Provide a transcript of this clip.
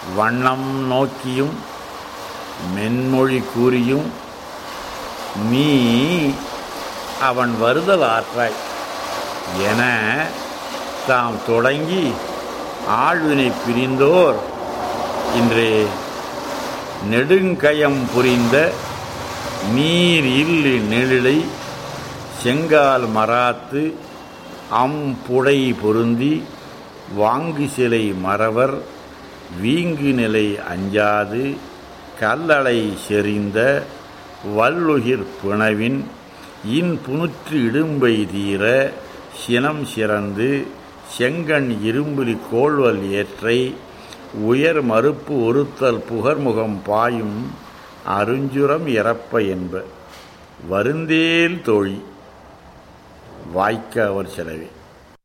வண்ணம் நோக்கியும் மென்மொழி கூறியும் நீ அவன் வருதல் ஆற்றாய் என தாம் தொடங்கி ஆழ்வினை பிரிந்தோர் இன்றே நெடுங்கயம் புரிந்த நீர் இல்லு நெழிலை செங்கால் மராத்து அம்புடை பொருந்தி வாங்கு சிலை மறவர் வீங்கு நிலை அஞ்சாது கல்லளை செறிந்த வல்லுகிர் பிணவின் இன் புனுற்று இடும்பை தீர சினம் சிறந்து செங்கண் இரும்புலி கோள்வல் ஏற்றை உயர் மறுப்பு ஒருத்தல் புகர்முகம் பாயும் அருஞ்சுரம் இறப்ப என்ப வருந்தேல் தோழி வாய்க்க அவர் செலவே